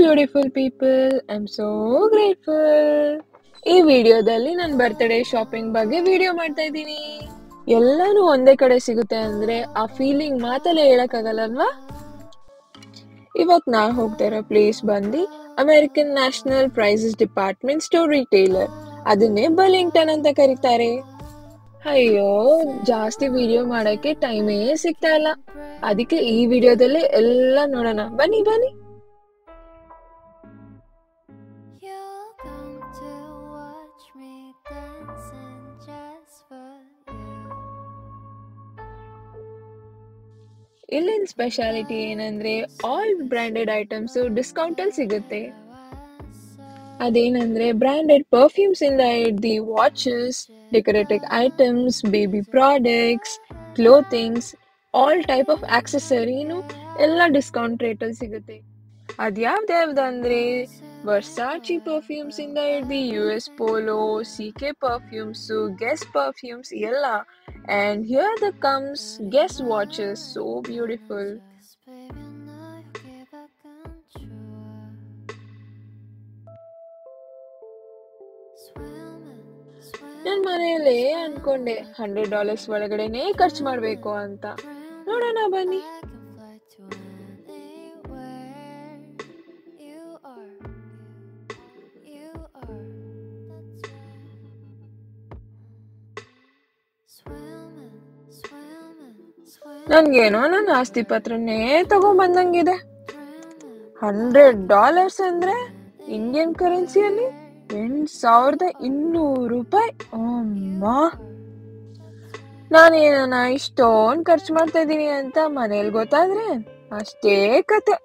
Beautiful people I am so grateful ಈ ವಿಡಿಯೋದಲ್ಲಿ ನನ್ನ ಬರ್ತ್ಡೇ ಶಾಪಿಂಗ್ ಬಗ್ಗೆ ವಿಡಿಯೋ ಮಾಡ್ತಾ ಇದ್ದೀನಿ ಎಲ್ಲಾನು ಒಂದೇ ಕಡೆ ಸಿಗುತ್ತೆ ಅಂದ್ರೆ ಆ ಫೀಲಿಂಗ್ ಮಾತಲ್ಲೇ ಹೇಳಕ್ಕಾಗಲ್ಲಲ್ವಾ ಇವತ್ ನಾ ಹೋಗ್ತಾ ಇರೋ ಪ್ಲೇಸ್ ಬಂದು American national prices department store retailer ಅದನ್ನೇ ಬರ್ಲಿಂಗ್ಟನ್ ಅಂತ ಕರೀತಾರೆ ಅಯ್ಯೋ ಜಾಸ್ತಿ ವಿಡಿಯೋ ಮಾಡಕ್ಕೆ ಟೈಮೇ ಸಿಗ್ತಾ ಇಲ್ಲ ಅದಕ್ಕೆ ಈ ವಿಡಿಯೋದಲ್ಲೇ ಎಲ್ಲ ನೋಡೋಣ ಬನ್ನಿ ಬನ್ನಿ You'll come to watch me dancing just for you. ಇಲ್ಲಿನ ಸ್ಪೆಷಾಲಿಟಿ ಏನಂದ್ರೆ ಆಲ್ ಬ್ರ್ಯಾಂಡೆಡ್ ಐಟಮ್ಸ್ ಡಿಸ್ಕೌಂಟ್ ಅಲ್ಲಿ ಸಿಗುತ್ತೆ ಅದೇನಂದ್ರೆ ಬ್ರ್ಯಾಂಡೆಡ್ ಪರ್ಫ್ಯೂಮ್ಸ್ ಇಂದ ಹಿಡ್ದು watches decorative items baby products clothings all type of ಆಕ್ಸೆಸರಿನು ಎಲ್ಲ ಡಿಸ್ಕೌಂಟ್ ರೇಟ್ ಅಲ್ಲಿ ಸಿಗುತ್ತೆ ಅದ್ಯಾವ್ದ್ಯಾವ್ದಂದ್ರೆ ವರ್ಸಾಚಿ ಪರ್ಫ್ಯೂಮ್ಸ್ ಇಂದ ಹಿಡ್ದು U S Polo C K perfumes Guess perfumes ಎಲ್ಲ and here the comes Guess watches so beautiful 'Cause baby, now you give back control. Swimming, ನನ್ swimming, ಮನೆಯಲ್ಲೇ ಅನ್ಕೊಂಡೆ ಹಂಡ್ರೆಡ್ ಡಾಲರ್ಸ್ ಒಳಗಡೆನೆ ಖರ್ಚು ಮಾಡ್ಬೇಕು ಅಂತ ನೋಡೋಣ ಬನ್ನಿ I can fly to anywhere you are. You, you are. That's right. Swimming, swimming, swimming. ನನ್ಗೇನೋ ನನ್ನ ಆಸ್ತಿ ಪತ್ರನೇ ತಗೊಂಬಂದಂಗಿದೆ dreaming. ಹಂಡ್ರೆಡ್ ಡಾಲರ್ಸ್ ಅಂದ್ರೆ ಇಂಡಿಯನ್ ಕರೆನ್ಸಿಯಲ್ಲಿ ಎಂಟ್ ಸಾವಿರದ ಇನ್ನೂರು ರೂಪಾಯಿ ಅಮ್ಮ ನಾನೇನ ಇಷ್ಟೊಂದ್ ಖರ್ಚು ಮಾಡ್ತಾ ಇದ್ದೀನಿ ಅಂತ ಮನೇಲಿ ಗೊತ್ತಾದ್ರೆ ಅಷ್ಟೇ ಕತೆ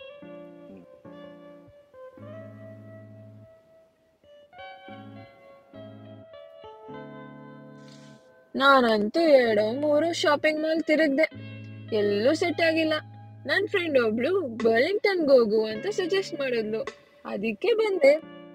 ನಾನಂತೂ ಎರಡು ಮೂರು ಶಾಪಿಂಗ್ ಮಾಲ್ ತಿರುಗ್ದೆ ಎಲ್ಲೂ ಸೆಟ್ ಆಗಿಲ್ಲ ನನ್ ಫ್ರೆಂಡ್ ಒಬ್ಳು ಬರ್ಲಿಂಗ್ಟನ್ಗೆ ಹೋಗು ಅಂತ ಸಜೆಸ್ಟ್ ಮಾಡಿದ್ಲು ಅದಕ್ಕೆ ಬಂದೆ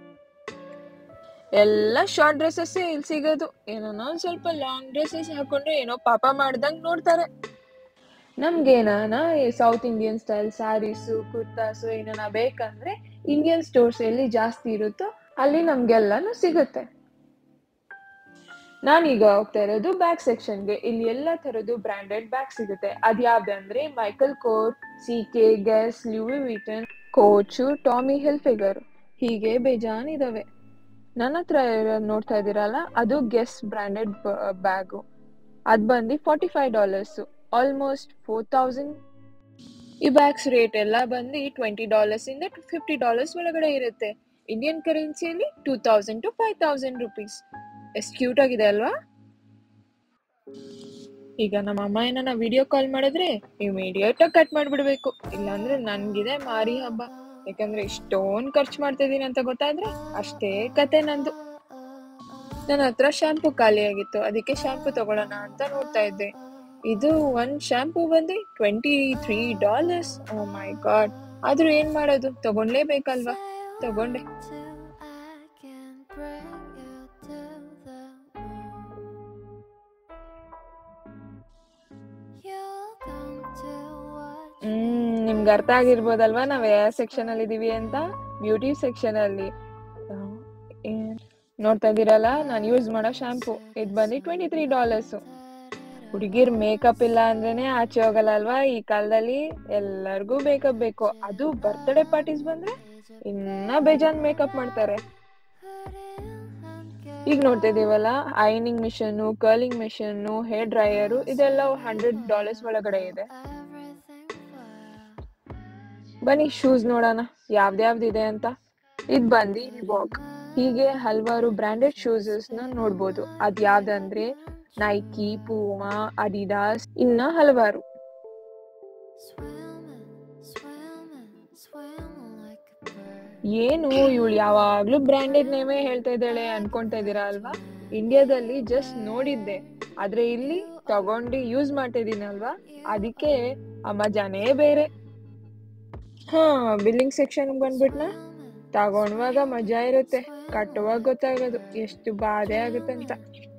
ಎಲ್ಲ ಶಾರ್ಟ್ ಡ್ರೆಸ್ಸಸ್ ಇಲ್ಲಿ ಸಿಗೋದು ಏನೋ ಒಂದ್ ಸ್ವಲ್ಪ ಲಾಂಗ್ ಡ್ರೆಸ್ಸಸ್ ಹಾಕೊಂಡ್ರೆ ಏನೋ ಪಾಪ ಮಾಡ್ದಂಗ್ ನೋಡ್ತಾರೆ ನಮ್ಗೇನಾನ south Indian style saris kurtas ಏನಾನ ಬೇಕಂದ್ರೆ ಇಂಡಿಯನ್ ಸ್ಟೋರ್ಸ್ ಎಲ್ಲಿ ಜಾಸ್ತಿ ಇರುತ್ತೋ ಅಲ್ಲಿ ನಮ್ಗೆಲ್ಲಾನು ಸಿಗುತ್ತೆ ನಾನೀಗ ಹೋಗ್ತಾ ಇರೋದು ಬ್ಯಾಗ್ ಸೆಕ್ಷನ್ಗೆ ಇಲ್ಲಿ ಎಲ್ಲ ತರದ್ದು ಬ್ರಾಂಡೆಡ್ ಬ್ಯಾಗ್ ಸಿಗುತ್ತೆ ಅದ್ಯಾವ್ದಂದ್ರೆ Michael Kors C K Guess Louis Vuitton Coach Tommy Hilfiger ಹೀಗೆ ಬೇಜಾನ್ ಇದಾವೆ ನನ್ನ ಹತ್ರ ಇರೋದ್ ನೋಡ್ತಾ ಇದ್ದೀರಲ್ಲ ಅದು ಗೆಸ್ ಬ್ರಾಂಡೆಡ್ ಬ್ಯಾಗು ಅದ್ ಬಂದು forty five dollars almost four thousand ಈ ಬ್ಯಾಗ್ಸ್ ರೇಟ್ ಎಲ್ಲ ಬಂದು ಟ್ವೆಂಟಿ ಡಾಲರ್ಸ್ ಇಂದ ಫಿಫ್ಟಿ ಡಾಲರ್ಸ್ ಒಳಗಡೆ ಇರುತ್ತೆ ಇಂಡಿಯನ್ ಕರೆನ್ಸಿಯಲ್ಲಿ two thousand to five thousand rupees ಎಷ್ಟು ಕ್ಯೂಟ್ ಆಗಿದೆ ಅಲ್ವಾ ಈಗ ನಮ್ಮ ಅಮ್ಮ ಏನಾನ ವಿಡಿಯೋ ಕಾಲ್ ಮಾಡಿದ್ರೆ ಇಮಿಡಿಯೇಟ್ ಆಗಿ ಕಟ್ ಮಾಡ್ಬಿಡ್ಬೇಕು ಇಲ್ಲಾಂದ್ರೆ ನನ್ಗಿದೆ ಮಾರಿ ಹಬ್ಬ ಯಾಕಂದ್ರೆ ಇಷ್ಟೊಂದ್ ಖರ್ಚು ಮಾಡ್ತಾ ಇದೀನಿ ಅಂತ ಗೊತ್ತಾದ್ರೆ ಅಷ್ಟೇ ಕತೆ ನಂದು ನನ್ನ ಹತ್ರ ಶಾಂಪೂ ಖಾಲಿ ಆಗಿತ್ತು ಅದಕ್ಕೆ ಶಾಂಪೂ ತಗೊಳ್ಳೋಣ ಅಂತ ನೋಡ್ತಾ ಇದ್ದೆ ಇದು ಒಂದ್ ಶಾಂಪೂ ಬಂದು twenty three dollars oh my god ಆದ್ರೂ ಏನ್ ಮಾಡೋದು ತಗೊಂಡ್ಲೇಬೇಕಲ್ವಾ ತಗೊಂಡೆ Till I can bring you to the moon. You'll come to watch ಹ್ಮ್ ನಿಮ್ಗೆ ಅರ್ಥ ಆಗಿರ್ಬೋದಲ್ವಾ ನಾವ್ ಯಾವ ಸೆಕ್ಷನ್ ಅಲ್ಲಿ ಇದೀವಿ ಅಂತ ಬ್ಯೂಟಿ ಸೆಕ್ಷನ್ ಅಲ್ಲಿ ಆ, ಏನ್- ನೋಡ್ತಾ ಇದೀರಲ್ಲ ನಾನು ಯೂಸ್ ಮಾಡೋ ಶಾಂಪೂ ಇದ್ ಬಂದು ಟ್ವೆಂಟಿ ತ್ರೀ ಡಾಲರ್ಸ್ ಹುಡುಗಿರ್ ಮೇಕಪ್ ಇಲ್ಲ ಅಂದ್ರೇನೆ ಆಚೆ ಹೋಗಲ್ಲ ಅಲ್ವಾ ಈ ಕಾಲದಲ್ಲಿ ಎಲ್ಲರಿಗೂ ಮೇಕಪ್ ಬೇಕು ಅದು ಬರ್ತ್ಡೇ ಪಾರ್ಟೀಸ್ ಬಂದ್ರೆ ಇನ್ನ ಬೇಜಾನ್ ಮೇಕಪ್ ಮಾಡ್ತಾರೆ ಈಗ ನೋಡ್ತಾ ಇದೀವಲ್ಲ ironing machine curling machine hair dryer ಇದೆಲ್ಲ ಹಂಡ್ರೆಡ್ ಡಾಲರ್ಸ್ ಒಳಗಡೆ ಇದೆ everything well. ಬನ್ನಿ ಶೂಸ್ ನೋಡೋಣ ಯಾವ್ದ್ಯಾವ್ದಿದೆ ಅಂತ ಇದ್ ಬಂದು ರಿಬಾಕ್ ಹೀಗೆ ಹಲವಾರು ಬ್ರಾಂಡೆಡ್ ಶೂಸಸ್ ನ ನೋಡ್ಬೋದು ಅದ್ ಯಾವ್ದಂದ್ರೆ ನೈಕಿ ಪೂಮಾ ಅಡಿಡಾಸ್ ಇನ್ನ ಹಲವಾರು Swimming, swimming, swimming like a bird. ಏನು ಇವಳು ಯಾವಾಗ್ಲೂ ಬ್ರಾಂಡೆಡ್ ನೇಮೇ ಹೇಳ್ತಾ ಇದ್ದಾಳೆ ಅನ್ಕೊಂತಾ ಇದೀರಾ ಅಲ್ವಾ ಇಂಡಿಯಾದಲ್ಲಿ ಜಸ್ಟ್ ನೋಡಿದ್ದೆ ಆದ್ರೆ ಇಲ್ಲಿ ತಗೊಂಡು ಯೂಸ್ ಮಾಡ್ತಾ ಇದೀನಲ್ವಾ ಅದಕ್ಕೆ ಆ ಮಜಾನೇ ಬೇರೆ ಹಾ ಬಿಲ್ಲಿಂಗ್ ಸೆಕ್ಷನ್ ಬಂದ್ಬಿಟ್ನಾ ತಗೊಂಡ್ವಾಗ ಮಜಾ ಇರುತ್ತೆ ಕಟ್ಟುವಾಗ ಗೊತ್ತಾಗೋದು ಎಷ್ಟು ಬಾಧೆ ಆಗುತ್ತಂತ